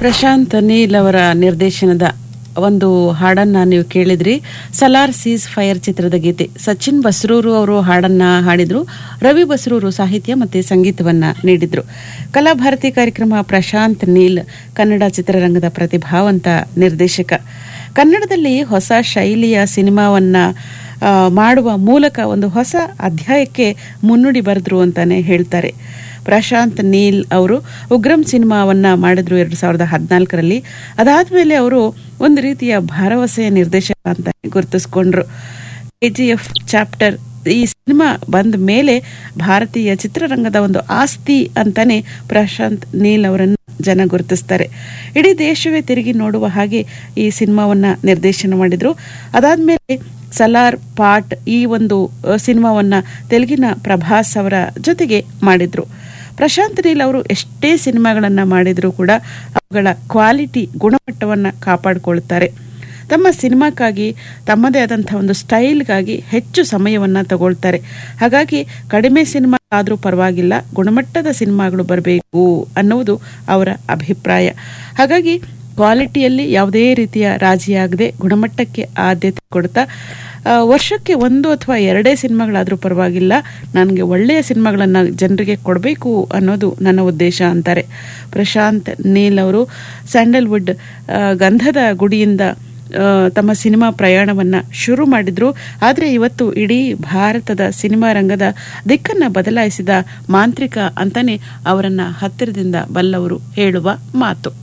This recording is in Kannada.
ಪ್ರಶಾಂತ್ ನೀಲ್ ಅವರ ನಿರ್ದೇಶನದ ಒಂದು ಹಾಡನ್ನ ನೀವು ಕೇಳಿದ್ರಿ ಸಲಾರ್ ಸೀಸ್ ಫೈರ್ ಚಿತ್ರದ ಗೀತೆ ಸಚಿನ್ ಬಸ್ರೂರು ಅವರು ಹಾಡನ್ನ ಹಾಡಿದ್ರು ರವಿ ಬಸ್ರೂರು ಸಾಹಿತ್ಯ ಮತ್ತೆ ಸಂಗೀತವನ್ನ ನೀಡಿದ್ರು ಕಲಾಭಾರತಿ ಕಾರ್ಯಕ್ರಮ ಪ್ರಶಾಂತ್ ನೀಲ್ ಕನ್ನಡ ಚಿತ್ರರಂಗದ ಪ್ರತಿಭಾವಂತ ನಿರ್ದೇಶಕ ಕನ್ನಡದಲ್ಲಿ ಹೊಸ ಶೈಲಿಯ ಸಿನಿಮಾವನ್ನ ಆ, ಮಾಡುವ ಮೂಲಕ ಒಂದು ಹೊಸ ಅಧ್ಯಾಯಕ್ಕೆ ಮುನ್ನುಡಿ ಬರೆದ್ರು ಅಂತಾನೆ ಹೇಳ್ತಾರೆ ಪ್ರಶಾಂತ್ ನೀಲ್ ಅವರು ಉಗ್ರಂ ಸಿನಿಮಾವನ್ನ ಮಾಡಿದ್ರು ಎರಡ್ ಸಾವಿರದ ಹದಿನಾಲ್ಕರಲ್ಲಿ ಅದಾದ್ಮೇಲೆ ಅವರು ಒಂದು ರೀತಿಯ ಭರವಸೆಯ ನಿರ್ದೇಶಕ ಅಂತ ಗುರುತಿಸ್ಕೊಂಡ್ರು ಕೆಜಿಎಫ್ ಚಾಪ್ಟರ್ ಈ ಸಿನಿಮಾ ಬಂದ ಮೇಲೆ ಭಾರತೀಯ ಚಿತ್ರರಂಗದ ಒಂದು ಆಸ್ತಿ ಅಂತಾನೆ ಪ್ರಶಾಂತ್ ನೀಲ್ ಅವರನ್ನು ಜನ ಗುರುತಿಸ್ತಾರೆ ಇಡೀ ದೇಶವೇ ತಿರುಗಿ ನೋಡುವ ಹಾಗೆ ಈ ಸಿನಿಮಾವನ್ನ ನಿರ್ದೇಶನ ಮಾಡಿದ್ರು ಅದಾದ್ಮೇಲೆ ಸಲಾರ್ ಪಾಟ್ ಈ ಒಂದು ಅ, ಸಿನಿಮಾವನ್ನ ತೆಲುಗಿನ ಪ್ರಭಾಸ್ ಅವರ ಜೊತೆಗೆ ಮಾಡಿದ್ರು ಪ್ರಶಾಂತ್ ನೀಲ್ ಅವರು ಎಷ್ಟೇ ಸಿನಿಮಾಗಳನ್ನ ಮಾಡಿದ್ರು ಕೂಡ ಅವುಗಳ ಕ್ವಾಲಿಟಿ ಗುಣಮಟ್ಟವನ್ನ ಕಾಪಾಡಿಕೊಳ್ತಾರೆ ತಮ್ಮ ಸಿನಿಮಾಕ್ಕಾಗಿ ತಮ್ಮದೇ ಆದಂತಹ ಒಂದು ಸ್ಟೈಲ್ಗಾಗಿ ಹೆಚ್ಚು ಸಮಯವನ್ನ ತಗೊಳ್ತಾರೆ ಹಾಗಾಗಿ ಕಡಿಮೆ ಸಿನಿಮಾ ಆದ್ರೂ ಪರವಾಗಿಲ್ಲ ಗುಣಮಟ್ಟದ ಸಿನಿಮಾಗಳು ಬರಬೇಕು ಅನ್ನುವುದು ಅವರ ಅಭಿಪ್ರಾಯ ಹಾಗಾಗಿ ಕ್ವಾಲಿಟಿಯಲ್ಲಿ ಯಾವುದೇ ರೀತಿಯ ರಾಜಿಯಾಗದೆ ಗುಣಮಟ್ಟಕ್ಕೆ ಆದ್ಯತೆ ಕೊಡ್ತಾ ಆ, ವರ್ಷಕ್ಕೆ ಒಂದು ಅಥವಾ ಎರಡೇ ಸಿನಿಮಾಗಳಾದ್ರೂ ಪರವಾಗಿಲ್ಲ ನನಗೆ ಒಳ್ಳೆಯ ಸಿನಿಮಾಗಳನ್ನು ಜನರಿಗೆ ಕೊಡಬೇಕು ಅನ್ನೋದು ನನ್ನ ಉದ್ದೇಶ ಅಂತಾರೆ ಪ್ರಶಾಂತ್ ನೀಲ್ ಅವರು ಸ್ಯಾಂಡಲ್ವುಡ್ ಆ, ಗಂಧದ ಗುಡಿಯಿಂದ ಆ, ತಮ್ಮ ಸಿನಿಮಾ ಪ್ರಯಾಣವನ್ನ ಶುರು ಮಾಡಿದ್ರು ಆದರೆ ಇವತ್ತು ಇಡೀ ಭಾರತದ ಸಿನಿಮಾ ರಂಗದ ದಿಕ್ಕನ್ನ ಬದಲಾಯಿಸಿದ ಮಾಂತ್ರಿಕ ಅಂತಾನೆ ಅವರನ್ನ ಹತ್ತಿರದಿಂದ ಬಲ್ಲವರು ಹೇಳುವ ಮಾತು